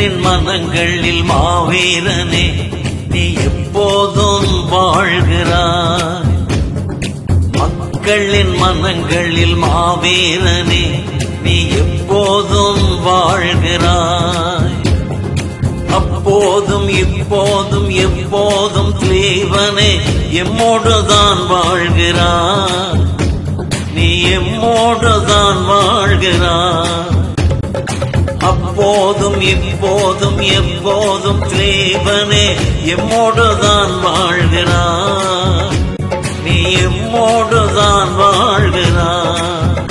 மக்களின் மனங்களில் மாவீரனே நீ எப்போதும் வாழ்கிறாய் மக்களின் மனங்களில் மாவீரனே நீ எப்போதும் வாழ்கிறாய் அப்போதும் இப்போதும் எப்போதும் தேவனே எம்மோடுதான் வாழ்கிறாய் நீ எம்மோடுதான் வாழ்கிறாய் அப்போதும் இப்போதும் எப்போதும் தேவனே எம்மோடுதான் வாழ்கிறாய் நீ எம்மோடுதான் வாழ்கிறாய்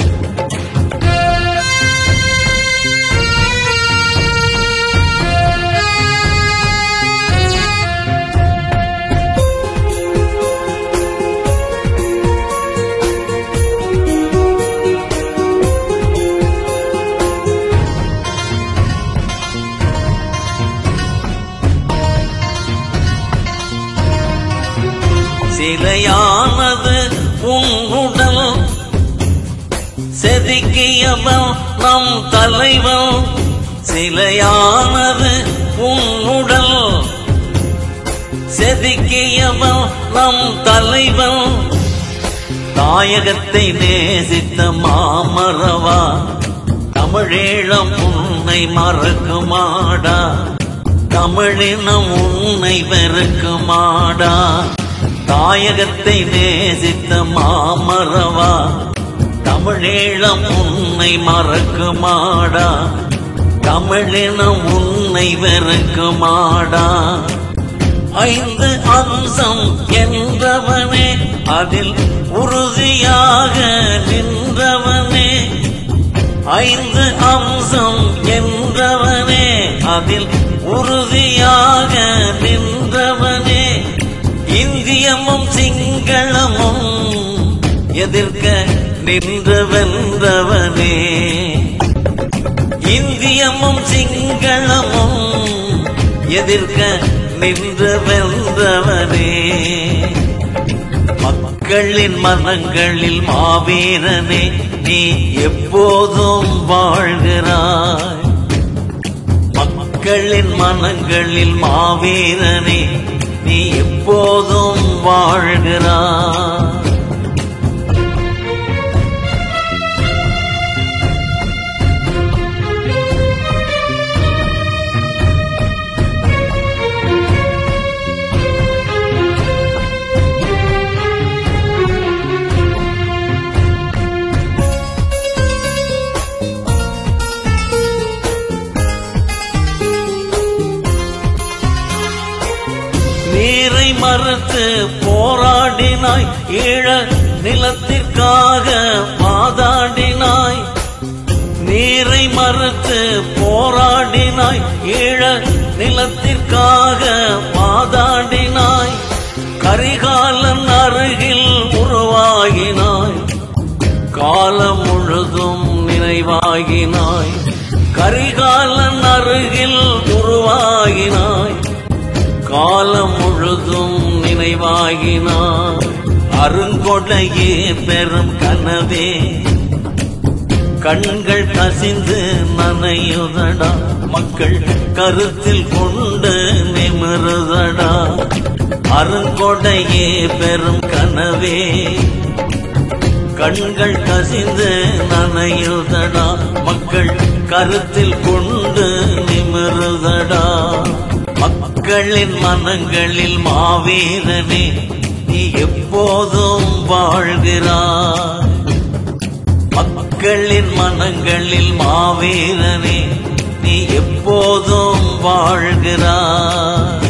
சிலையானது உன் உடல் செதுக்கியவன் நம் தலைவன் சிலையானது உன் உடல் செதுக்கியவன் நம் தலைவன் தாயகத்தை நேசித்த மாமரவா தமிழீழம் உன்னை மறக்குமாடா தமிழினம் உன்னை வெறுக்குமாடா தாயகத்தை நேசித்த மாமரவா தமிழீழம் உன்னை மறக்குமாடா தமிழினம் உன்னை வெறுக்குமாடா ஐந்து அம்சம் என்றவனே அதில் உறுதியாக நின்றவனே ஐந்து அம்சம் என்றவனே அதில் உறுதியாக நின்றவனே இந்தியமும் சிங்களமும் எதிர்க்க நின்று வென்றவனே இந்தியமும் சிங்களமும் எதிர்க்க நின்று வென்றவனே மக்களின் மனங்களில் மாவீரனே நீ எப்போதும் வாழ்கிறாய் மக்களின் மனங்களில் மாவீரனே நீ எப்போதும் வாழ்கிறாய் நீரை மறுத்து போராடினாய் ஈழ நிலத்திற்காக வாதாடினாய் நீரை மறுத்து போராடினாய் ஈழ நிலத்திற்காக வாதாடினாய் கரிகாலன் அருகில் உருவாகினாய் காலம் முழுதும் நினைவாகினாய் கரிகாலன் அருகில் உருவாகினாய் காலம் முழுதும் நினைவாகினார் அருங்கொடையே பெரும் கனவே கண்கள் கசிந்து நனையுதடா மக்கள் கருத்தில் கொண்டு நிமிருதடா அருங்கொடையே பெரும் கனவே கண்கள் கசிந்து நனையுதடா மக்கள் கருத்தில் கொண்டு நிமிருதடா மக்களின் மனங்களில் மாவீரனே நீ எப்போதும் வாழ்கிறாய் மக்களின் மனங்களில் மாவீரனே நீ எப்போதும் வாழ்கிறாய்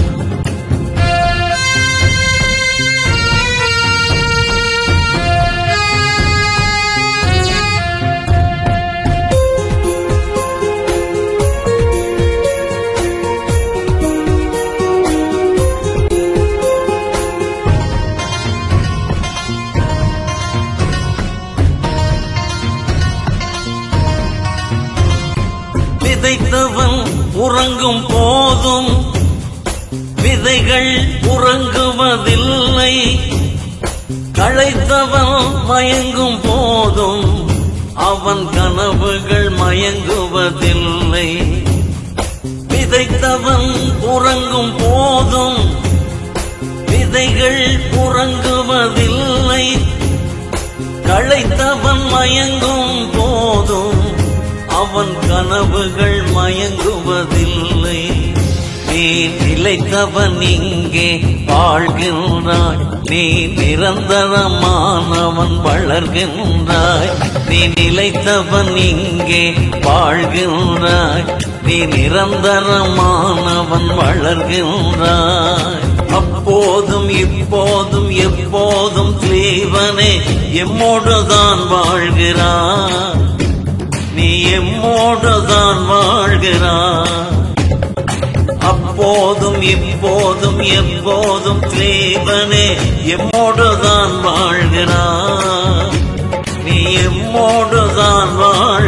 விதைத்தவன் உறங்கும் போதும் விதைகள் உறங்குவதில்லை களைத்தவன் மயங்கும் போதும் அவன் கனவுகள் மயங்குவதில்லை விதை விதைத்தவன் உறங்கும் போதும் விதைகள் உறங்குவதில்லை களைத்தவன் மயங்கும் போதும் அவன் கனவுகள் மயங்குவதில்லை நீ நிலைத்தவன் இங்கே வாழ்கின்றாய் நீ நிரந்தரமானவன் வளர்கின்றாய் நீ நிலைத்தவன் இங்கே வாழ்கின்றாய் நீ நிரந்தரமானவன் வளர்கின்றாய் அப்போதும் இப்போதும் எப்போதும் தேவனே எம்மோடுதான் வாழ்கிறாய் நீ எம்மோடுதான் வாழ்கிறாய் அப்போதும் இப்போதும் எப்போதும் தேவனே எம்மோடுதான் வாழ்கிறாய் நீ எம்மோடுதான் வாழ்